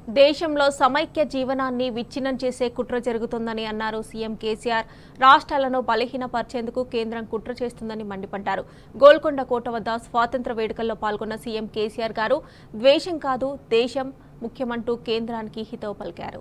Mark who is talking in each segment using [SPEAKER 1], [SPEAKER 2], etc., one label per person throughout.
[SPEAKER 1] దేశంలో సమైక్య జీవనాన్ని విచ్ఛిన్నం చేసే కుట్ర జరుగుతోందని అన్నారు సీఎం కేసీఆర్ రాష్ట్రాలను బలహీనపరిచేందుకు కేంద్రం కుట్ర చేస్తుందని మండిపడ్డారు గోల్కొండ కోట వద్ద స్వాతంత్ర వేడుకల్లో పాల్గొన్న సీఎం కేసీఆర్ గారు ద్వేషం కాదు దేశం ముఖ్యమంటూ కేంద్రానికి హితవు పలికారు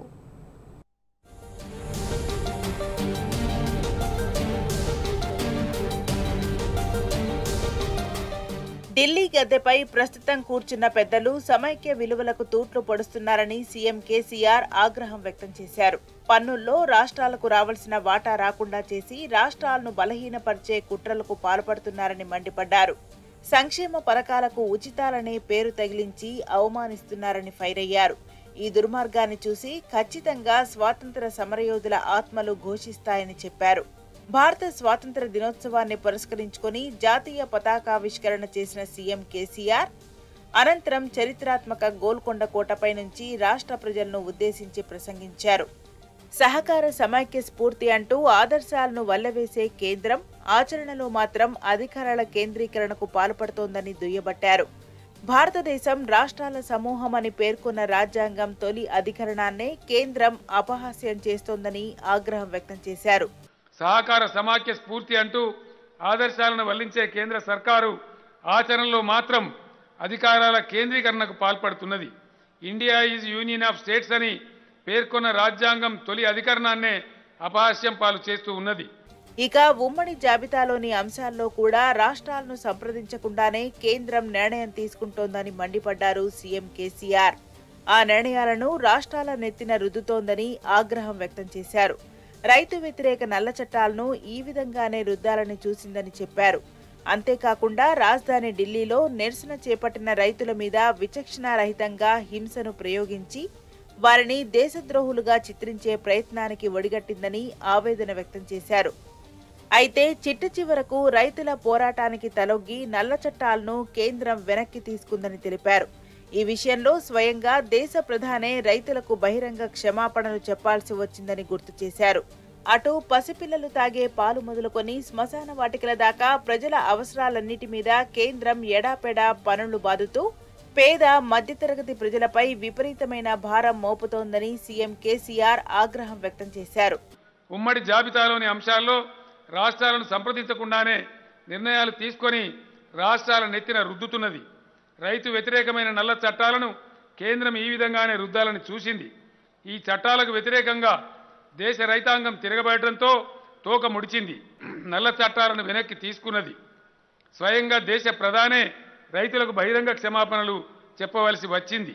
[SPEAKER 2] ఢిల్లీ గద్దెపై ప్రస్తుతం కూర్చున్న పెద్దలు సమైక్య విలువలకు తూట్లు పొడుస్తున్నారని సీఎం కేసీఆర్ ఆగ్రహం వ్యక్తం చేశారు పన్నుల్లో రాష్ట్రాలకు రావాల్సిన వాటా రాకుండా చేసి రాష్ట్రాలను బలహీనపరిచే కుట్రలకు పాల్పడుతున్నారని మండిపడ్డారు సంక్షేమ పథకాలకు ఉచితాలనే పేరు తగిలించి అవమానిస్తున్నారని ఫైర్ అయ్యారు ఈ దుర్మార్గాన్ని చూసి ఖచ్చితంగా స్వాతంత్ర సమరయోధుల ఆత్మలు ఘోషిస్తాయని చెప్పారు భారత స్వాతంత్ర దినోత్సవాన్ని పురస్కరించుకొని జాతీయ పతాకావిష్కరణ చేసిన సీఎం కేసీఆర్ అనంతరం చరిత్రాత్మక గోల్కొండ కోటపై నుంచి రాష్ట్ర ప్రజలను ఉద్దేశించి ప్రసంగించారు సహకార సమైక్య స్ఫూర్తి అంటూ ఆదర్శాలను వల్లవేసే కేంద్రం ఆచరణలో మాత్రం అధికారాల కేంద్రీకరణకు పాల్పడుతోందని దుయ్యబట్టారు భారతదేశం రాష్ట్రాల సమూహమని పేర్కొన్న రాజ్యాంగం తొలి అధికరణాన్నే కేంద్రం అపహాస్యం చేస్తోందని ఆగ్రహం వ్యక్తం చేశారు
[SPEAKER 3] సహకార సమాఖ్య స్ఫూర్తి అంటూ ఆదర్శాలను వల్లించే కేంద్ర సర్కారు ఆచరణలో మాత్రం అధికారాల కేంద్రీకరణకు పాల్పడుతున్నది India is union of states అని పేర్కొన్న రాజ్యాంగం తొలి అధికరణాన్నే అపహాస్యం పాలు చేస్తూ ఉన్నది
[SPEAKER 2] ఇక ఉమ్మడి జాబితాలోని అంశాల్లో కూడా రాష్ట్రాలను సంప్రదించకుండానే కేంద్రం నిర్ణయం తీసుకుంటోందని మండిపడ్డారు సీఎం కేసీఆర్ ఆ నిర్ణయాలను రాష్ట్రాల నెత్తిన రుద్దుతోందని ఆగ్రహం వ్యక్తం చేశారు రైతు వ్యతిరేక నల్ల చట్టాలను ఈ విధంగానే రుద్దాలని చూసిందని చెప్పారు అంతేకాకుండా రాజధాని ఢిల్లీలో నిరసన చేపట్టిన రైతుల మీద విచక్షణారహితంగా హింసను ప్రయోగించి వారిని దేశద్రోహులుగా చిత్రించే ప్రయత్నానికి ఒడిగట్టిందని ఆవేదన వ్యక్తం చేశారు అయితే చిట్ట చివరకు రైతుల పోరాటానికి తలొగ్గి నల్ల చట్టాలను కేంద్రం వెనక్కి తీసుకుందని తెలిపారు ఈ విషయంలో స్వయంగా దేశ ప్రధానే రైతులకు బహిరంగ క్షమాపణలు చెప్పాల్సి వచ్చిందని గుర్తు చేశారు అటు పసిపిల్లలు తాగే పాలు మొదలుకొని శ్మశాన వాటికల దాకా ప్రజల అవసరాలన్నిటి మీద కేంద్రం ఎడాపెడా పనులు బాదుతూ పేద మధ్యతరగతి ప్రజలపై విపరీతమైన భారం మోపుతోందని సీఎం కేసీఆర్ ఆగ్రహం వ్యక్తం చేశారు
[SPEAKER 3] ఉమ్మడి జాబితాలోని అంశాల్లో రాష్ట్రాలను సంప్రదించకుండానే నిర్ణయాలు తీసుకొని రాష్ట్రాల నెత్తిన రుద్దుతున్నది రైతు వ్యతిరేకమైన నల్ల చట్టాలను కేంద్రం ఈ విధంగానే రుద్దాలని చూసింది ఈ చట్టాలకు వ్యతిరేకంగా దేశ రైతాంగం తిరగబడటంతో తోక ముడిచింది నల్ల చట్టాలను వెనక్కి తీసుకున్నది స్వయంగా దేశ ప్రధానే రైతులకు బహిరంగ క్షమాపణలు చెప్పవలసి వచ్చింది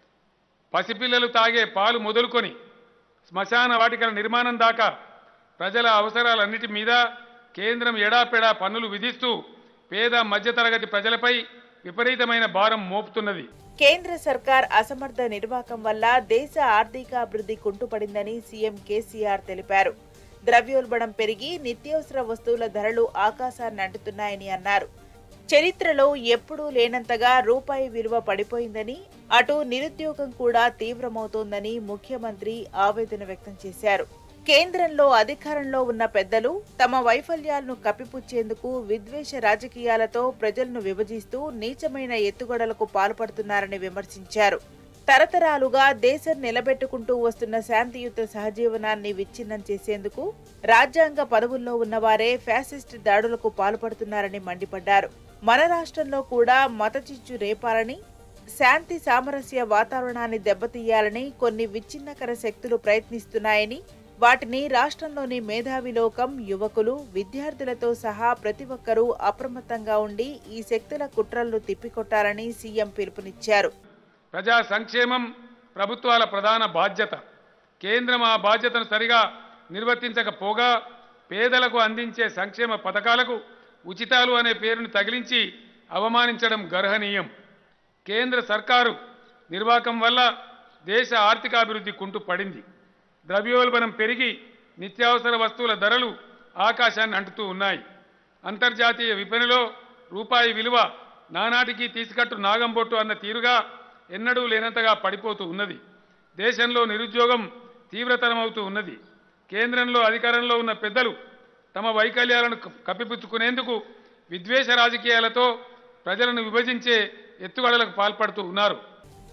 [SPEAKER 3] పసిపిల్లలు తాగే పాలు మొదలుకొని శ్మశాన వాటికల నిర్మాణం దాకా ప్రజల అవసరాలన్నిటి మీద కేంద్రం ఎడాపెడా పన్నులు విధిస్తూ పేద మధ్యతరగతి ప్రజలపై విపరీతమైన భారం మోపుతున్నది
[SPEAKER 2] కేంద్ర సర్కార్ అసమర్థ నిర్వాహకం వల్ల దేశ ఆర్థికాభివృద్ధి కుంటుపడిందని సీఎం కేసీఆర్ తెలిపారు ద్రవ్యోల్బణం పెరిగి నిత్యావసర వస్తువుల ధరలు ఆకాశాన్ని అంటుతున్నాయని అన్నారు చరిత్రలో ఎప్పుడూ లేనంతగా రూపాయి విలువ పడిపోయిందని అటు నిరుద్యోగం కూడా తీవ్రమవుతోందని ముఖ్యమంత్రి ఆవేదన వ్యక్తం చేశారు కేంద్రంలో అధికారంలో ఉన్న పెద్దలు తమ వైఫల్యాలను కప్పిపుచ్చేందుకు విద్వేష రాజకీయాలతో ప్రజలను విభజిస్తూ నీచమైన ఎత్తుగడలకు పాల్పడుతున్నారని విమర్శించారు తరతరాలుగా దేశం నిలబెట్టుకుంటూ వస్తున్న శాంతియుత సహజీవనాన్ని విచ్ఛిన్నం చేసేందుకు రాజ్యాంగ పదవుల్లో ఉన్నవారే ఫ్యాసిస్ట్ దాడులకు పాల్పడుతున్నారని మండిపడ్డారు మన రాష్ట్రంలో కూడా మతచిచ్చు రేపాలని శాంతి సామరస్య వాతావరణాన్ని దెబ్బతీయాలని కొన్ని విచ్ఛిన్నకర శక్తులు ప్రయత్నిస్తున్నాయని వాటిని రాష్ట్రంలోని మేధావి లోకం యువకులు విద్యార్థులతో సహా ప్రతి ఒక్కరూ అప్రమత్తంగా ఉండి ఈ శక్తుల కుట్రలను తిప్పికొట్టాలని సీఎం పిలుపునిచ్చారు
[SPEAKER 3] ప్రజా సంక్షేమం ప్రభుత్వాల ప్రధాన బాధ్యత కేంద్రం ఆ బాధ్యతను సరిగా నిర్వర్తించకపోగా పేదలకు అందించే సంక్షేమ పథకాలకు ఉచితాలు అనే పేరును తగిలించి అవమానించడం గర్హనీయం కేంద్ర సర్కారు నిర్వాహకం వల్ల దేశ ఆర్థికాభివృద్ధి కుంటు పడింది ద్రవ్యోల్బణం పెరిగి నిత్యావసర వస్తువుల ధరలు ఆకాశాన్ని అంటుతూ ఉన్నాయి అంతర్జాతీయ విపణిలో రూపాయి విలువ నానాటికి తీసుకట్టు నాగంబొట్టు అన్న తీరుగా ఎన్నడూ లేనంతగా పడిపోతూ ఉన్నది దేశంలో నిరుద్యోగం తీవ్రతరమవుతూ ఉన్నది కేంద్రంలో అధికారంలో ఉన్న పెద్దలు తమ వైకల్యాలను క- కప్పిపుచ్చుకునేందుకు విద్వేష రాజకీయాలతో ప్రజలను విభజించే ఎత్తుగడలకు పాల్పడుతూ ఉన్నారు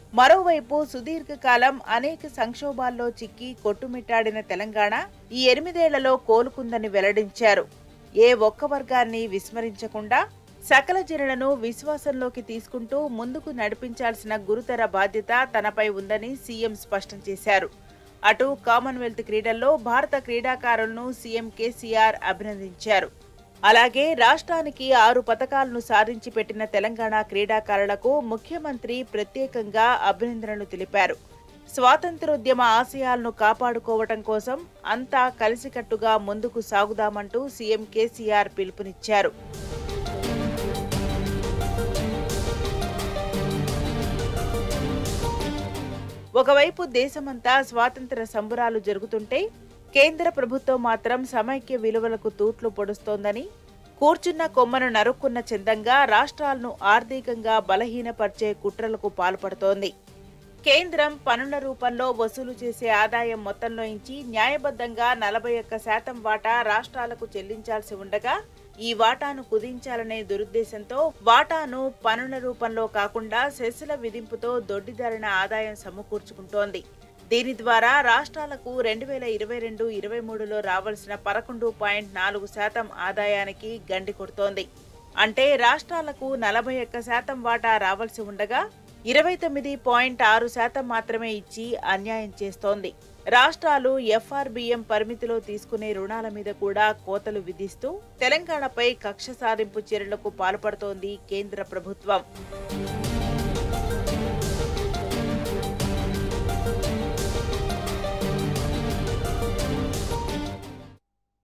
[SPEAKER 2] మరోవైపు సుదీర్ఘకాలం అనేక సంక్షోభాల్లో చిక్కి కొట్టుమిట్టాడిన తెలంగాణ ఈ ఎనిమిదేళ్లలో కోలుకుందని వెల్లడించారు ఏ ఒక్క వర్గాన్ని విస్మరించకుండా సకల జనులను విశ్వాసంలోకి తీసుకుంటూ ముందుకు నడిపించాల్సిన గురుతర బాధ్యత తనపై ఉందని సీఎం స్పష్టం చేశారు అటు కామన్వెల్త్ క్రీడల్లో భారత క్రీడాకారులను సీఎం కేసీఆర్ అభినందించారు అలాగే రాష్ట్రానికి ఆరు పథకాలను సాధించి పెట్టిన తెలంగాణ క్రీడాకారులకు ముఖ్యమంత్రి ప్రత్యేకంగా అభినందనలు తెలిపారు స్వాతంత్రోద్యమ ఆశయాలను కాపాడుకోవటం కోసం అంతా కలిసికట్టుగా ముందుకు సాగుదామంటూ సీఎం కేసీఆర్ పిలుపునిచ్చారు ఒకవైపు దేశమంతా స్వాతంత్ర సంబురాలు జరుగుతుంటే కేంద్ర ప్రభుత్వం మాత్రం సమైక్య విలువలకు తూట్లు పొడుస్తోందని కూర్చున్న కొమ్మను నరుక్కున్న చందంగా రాష్ట్రాలను ఆర్థికంగా బలహీనపరిచే కుట్రలకు పాల్పడుతోంది కేంద్రం పన్నుల రూపంలో వసూలు చేసే ఆదాయం మొత్తంలోంచి న్యాయబద్ధంగా నలభై ఒక్క శాతం వాటా రాష్ట్రాలకు చెల్లించాల్సి ఉండగా ఈ వాటాను కుదించాలనే దురుద్దేశంతో వాటాను పన్నుల రూపంలో కాకుండా సెస్సుల విధింపుతో దొడ్డిదారిన ఆదాయం సమకూర్చుకుంటోంది దీని ద్వారా రాష్ట్రాలకు రెండు వేల ఇరవై రెండు ఇరవై మూడులో రావాల్సిన పదకొండు పాయింట్ నాలుగు శాతం ఆదాయానికి గండి కొడుతోంది అంటే రాష్ట్రాలకు నలభై ఒక్క శాతం వాటా రావాల్సి ఉండగా ఇరవై తొమ్మిది పాయింట్ ఆరు శాతం మాత్రమే ఇచ్చి అన్యాయం చేస్తోంది రాష్ట్రాలు ఎఫ్ఆర్బిఎం పరిమితిలో తీసుకునే రుణాల మీద కూడా కోతలు విధిస్తూ తెలంగాణపై కక్ష సాధింపు చర్యలకు పాల్పడుతోంది కేంద్ర ప్రభుత్వం